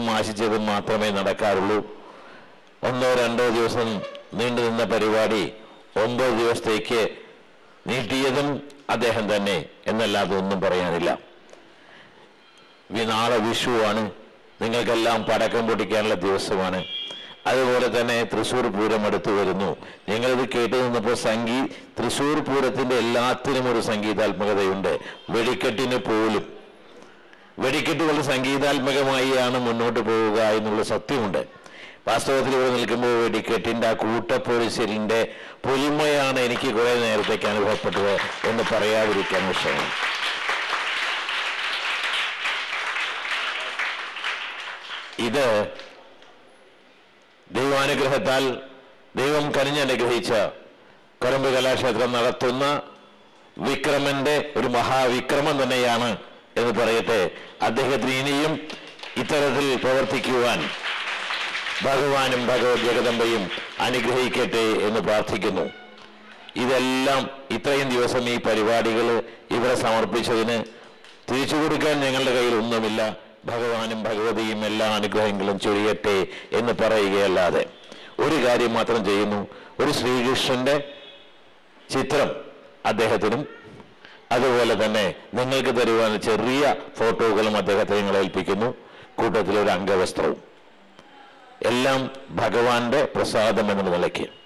ആഗ്രഹിച്ചതും ആശിച്ചതും മാത്രമേ നടക്കാറുള്ളൂ ഒന്നോ രണ്ടോ ദിവസം നീണ്ടു നിന്ന പരിപാടി ഒമ്പത് ദിവസത്തേക്ക് നീട്ടിയതും അദ്ദേഹം തന്നെ എന്നല്ലാതെ ഒന്നും പറയാനില്ല വി- നാളെ വിഷുവാണ് നിങ്ങൾക്കെല്ലാം പടക്കം പൊട്ടിക്കാനുള്ള ദിവസമാണ് അതുപോലെ തന്നെ തൃശ്ശൂർ പൂരം അടുത്ത് വരുന്നു ഞങ്ങളിത് കേട്ടു നിന്നപ്പോൾ സംഗീ തൃശ്ശൂർ പൂരത്തിന്റെ എല്ലാത്തിനും ഒരു സംഗീതാത്മകതയുണ്ട് വെടിക്കെട്ടിന് പോലും വെടിക്കെട്ടുകൾ സംഗീതാത്മകമായിയാണ് മുന്നോട്ട് പോവുക എന്നുള്ള സത്യമുണ്ട് വാസ്തവത്തിൽ ഇവിടെ നിൽക്കുമ്പോൾ വെടിക്കെട്ടിന്റെ ആ കൂട്ടപ്പൊഴിച്ചിലിന്റെ പൊലിമയാണ് എനിക്ക് കുറെ നേരത്തേക്ക് അനുഭവപ്പെട്ടത് എന്ന് പറയാതിരിക്കാൻ വിഷയം ഇത് ദൈവാനുഗ്രഹത്താൽ ദൈവം കനിഞ്ഞനുഗ്രഹിച്ച കൊരമ്പ് കലാക്ഷേത്രം നടത്തുന്ന വിക്രമന്റെ ഒരു മഹാവിക്രമം തന്നെയാണ് എന്ന് പറയട്ടെ അദ്ദേഹത്തിന് ഇനിയും ഇത്തരത്തിൽ പ്രവർത്തിക്കുവാൻ ഭഗവാനും ഭഗവത് ജഗദമ്പയും അനുഗ്രഹിക്കട്ടെ എന്ന് പ്രാർത്ഥിക്കുന്നു ഇതെല്ലാം ഇത്രയും ദിവസം ഈ പരിപാടികൾ ഇവിടെ സമർപ്പിച്ചതിന് തിരിച്ചു കൊടുക്കാൻ ഞങ്ങളുടെ കയ്യിൽ ഒന്നുമില്ല ഭഗവാനും ഭഗവതിയും എല്ലാ അനുഗ്രഹങ്ങളും ചൊരിയട്ടെ എന്ന് പറയുകയല്ലാതെ ഒരു കാര്യം മാത്രം ചെയ്യുന്നു ഒരു ശ്രീകൃഷ്ണന്റെ ചിത്രം അദ്ദേഹത്തിനും അതുപോലെ തന്നെ നിങ്ങൾക്ക് തരുവാൻ ചെറിയ ഫോട്ടോകളും അദ്ദേഹത്തെ നിങ്ങൾ ഏൽപ്പിക്കുന്നു കൂട്ടത്തിൽ ഒരു അംഗവസ്ത്രവും എല്ലാം ഭഗവാന്റെ പ്രസാദം എന്ന നിലയ്ക്ക്